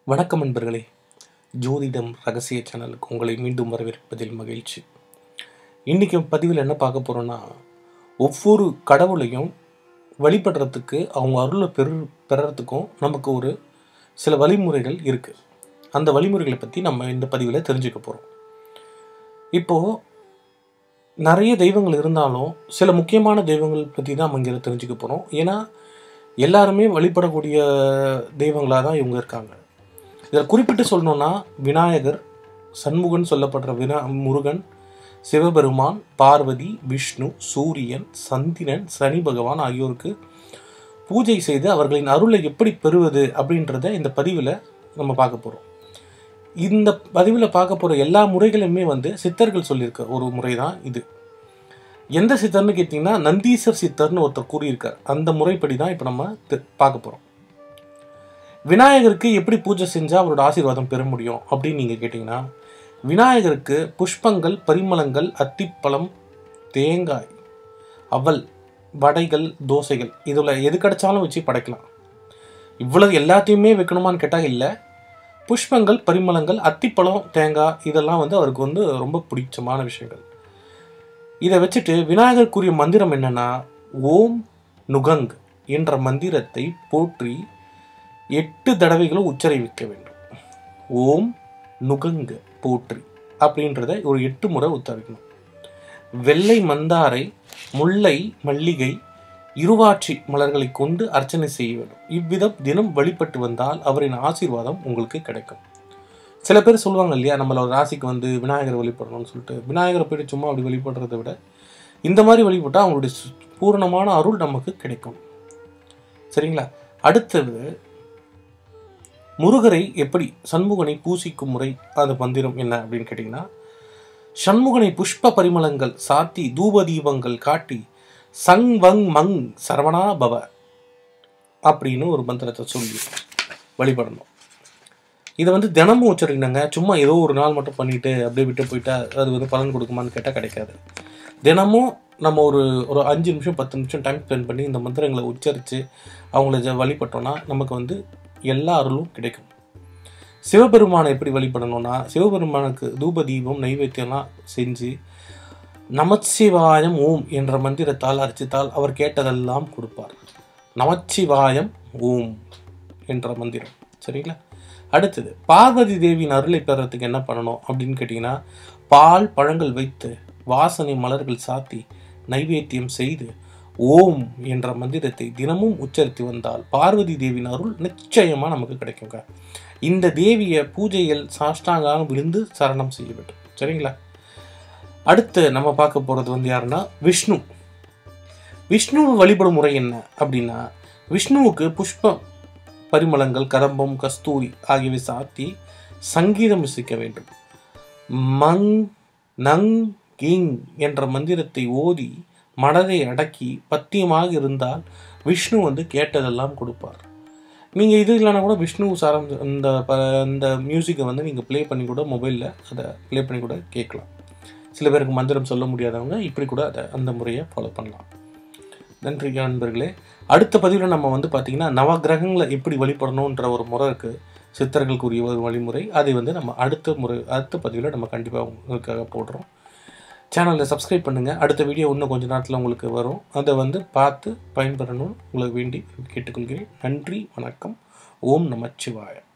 வணக்கம் நண்பர்களே ஜோதிடம் ரகசிய சேனலுக்கு உங்களை மீண்டும் வரவேற்பதில் மகிழ்ச்சி இன்றைக்கி பதிவில் என்ன பார்க்க போகிறோன்னா ஒவ்வொரு கடவுளையும் வழிபடுறதுக்கு அவங்க அருளை பெரு பெறறதுக்கும் நமக்கு ஒரு சில வழிமுறைகள் இருக்குது அந்த வழிமுறைகளை பற்றி நம்ம இந்த பதிவில் தெரிஞ்சுக்க போகிறோம் இப்போது நிறைய தெய்வங்கள் இருந்தாலும் சில முக்கியமான தெய்வங்கள் பற்றி தான் நம்ம இங்கே தெரிஞ்சுக்க போகிறோம் ஏன்னா எல்லாருமே வழிபடக்கூடிய தெய்வங்களாக தான் இவங்க இருக்காங்க இதில் குறிப்பிட்டு சொல்லணும்னா விநாயகர் சண்முகன் சொல்லப்படுற வினா முருகன் சிவபெருமான் பார்வதி விஷ்ணு சூரியன் சந்திரன் சனி பகவான் ஆகியோருக்கு பூஜை செய்து அவர்களின் அருளை எப்படி பெறுவது அப்படின்றத இந்த பதிவில் நம்ம பார்க்க போகிறோம் இந்த பதிவில் பார்க்க போகிற எல்லா முறைகளுமே வந்து சித்தர்கள் சொல்லியிருக்க ஒரு முறை தான் இது எந்த சித்தர்னு கேட்டிங்கன்னா நந்தீசர் சித்தர்னு ஒருத்தர் கூறியிருக்கார் அந்த முறைப்படி தான் இப்போ நம்ம தெ- பார்க்க போகிறோம் விநாயகருக்கு எப்படி பூஜை செஞ்சால் அவரோட ஆசீர்வாதம் பெற முடியும் அப்படின்னு நீங்கள் கேட்டிங்கன்னா விநாயகருக்கு புஷ்பங்கள் பரிமளங்கள் அத்திப்பழம் தேங்காய் அவல் வடைகள் தோசைகள் இதில் எது கிடைச்சாலும் வச்சு படைக்கலாம் இவ்வளவு எல்லாத்தையுமே வைக்கணுமான்னு கேட்டால் இல்லை புஷ்பங்கள் பரிமளங்கள் அத்திப்பழம் தேங்காய் இதெல்லாம் வந்து அவருக்கு வந்து ரொம்ப பிடிச்சமான விஷயங்கள் இதை வச்சுட்டு விநாயகருக்குரிய மந்திரம் என்னன்னா ஓம் நுகங் என்ற மந்திரத்தை போற்றி எட்டு தடவைகளும் உச்சரிக்க வேண்டும் ஓம் நுகங் போற்றி அப்படின்றத ஒரு எட்டு முறை உச்சரிக்கணும் வெள்ளை மந்தாரை முல்லை மல்லிகை இருவாட்சி மலர்களை கொண்டு அர்ச்சனை செய்ய வேண்டும் இவ்விதம் தினம் வழிபட்டு வந்தால் அவரின் ஆசீர்வாதம் உங்களுக்கு கிடைக்கும் சில பேர் சொல்லுவாங்க இல்லையா நம்மளோட ராசிக்கு வந்து விநாயகரை வழிபடணும்னு சொல்லிட்டு விநாயகரை போயிட்டு சும்மா அப்படி வழிபடுறதை விட இந்த மாதிரி வழிபட்டால் அவங்களுடைய சு- பூரணமான அருள் நமக்கு கிடைக்கும் சரிங்களா அடுத்தது முருகரை எப்படி சண்முகனை பூசிக்கும் முறை அந்த மந்திரம் என்ன அப்படின்னு கேட்டிங்கன்னா சண்முகனை புஷ்ப பரிமளங்கள் சாத்தி தூப தீபங்கள் காட்டி சங் வங் மங் சரவணா பவ அப்படின்னு ஒரு மந்திரத்தை சொல்லி வழிபடணும் இதை வந்து தினமும் உச்சரிக்கணுங்க சும்மா ஏதோ ஒரு நாள் மட்டும் பண்ணிட்டு அப்படியே விட்டு போயிட்டா அது வந்து பலன் கொடுக்குமான்னு கேட்டால் கிடைக்காது தினமும் நம்ம ஒரு ஒரு அஞ்சு நிமிஷம் பத்து நிமிஷம் டைம் ஸ்பெண்ட் பண்ணி இந்த மந்திரங்களை உச்சரித்து அவங்கள ஜ- வழிபட்டோம்னா நமக்கு வந்து எல்லா அருளும் கிடைக்கும் சிவபெருமானை எப்படி வழிபடணும்னா சிவபெருமானுக்கு தூப தீபம் நைவேத்தியம்லாம் செஞ்சு நமச்சிவாயம் ஓம் என்ற மந்திரத்தால் அர்ச்சித்தால் அவர் கேட்டதெல்லாம் கொடுப்பார் நமச்சிவாயம் ஓம் என்ற மந்திரம் சரிங்களா அடுத்தது பார்வதி தேவியின் அருளை பெறறதுக்கு என்ன பண்ணணும் அப்படின்னு கேட்டிங்கன்னா பால் பழங்கள் வைத்து வாசனை மலர்கள் சாத்தி நைவேத்தியம் செய்து ஓம் என்ற மந்திரத்தை தினமும் உச்சரித்து வந்தால் பார்வதி தேவியின் அருள் நிச்சயமா நமக்கு கிடைக்குங்க இந்த தேவியை பூஜையில் சாஷ்டாங்காக விழுந்து சரணம் செய்ய வேண்டும் சரிங்களா அடுத்து நம்ம பார்க்க போறது வந்து யாருன்னா விஷ்ணு விஷ்ணு வழிபடும் முறை என்ன அப்படின்னா விஷ்ணுவுக்கு புஷ்ப பரிமளங்கள் கதம்பம் கஸ்தூரி ஆகியவை சாத்தி சங்கீதம் இசைக்க வேண்டும் மங் நங் கிங் என்ற மந்திரத்தை ஓதி மனதை அடக்கி பத்தியமாக இருந்தால் விஷ்ணு வந்து கேட்டதெல்லாம் கொடுப்பார் நீங்கள் இது இல்லைனா கூட விஷ்ணு சாரம் இந்த ப இந்த மியூசிக்கை வந்து நீங்கள் ப்ளே பண்ணி கூட மொபைலில் அதை ப்ளே பண்ணி கூட கேட்கலாம் சில பேருக்கு மந்திரம் சொல்ல முடியாதவங்க இப்படி கூட அதை அந்த முறையை ஃபாலோ பண்ணலாம் நன்றி நண்பர்களே அடுத்த பதிவில் நம்ம வந்து பார்த்திங்கன்னா நவகிரகங்களை எப்படி வழிபடணுன்ற ஒரு முறை இருக்குது சித்தர்களுக்குரிய ஒரு வழிமுறை அதை வந்து நம்ம அடுத்த முறை அடுத்த பதிவில் நம்ம கண்டிப்பாக உங்களுக்காக போடுறோம் சேனலை சப்ஸ்கிரைப் பண்ணுங்கள் அடுத்த வீடியோ இன்னும் கொஞ்ச நேரத்தில் உங்களுக்கு வரும் அதை வந்து பார்த்து பயன்பெறணும்னு உங்களை வேண்டி கேட்டுக்கொள்கிறேன் நன்றி வணக்கம் ஓம் நமச்சிவாய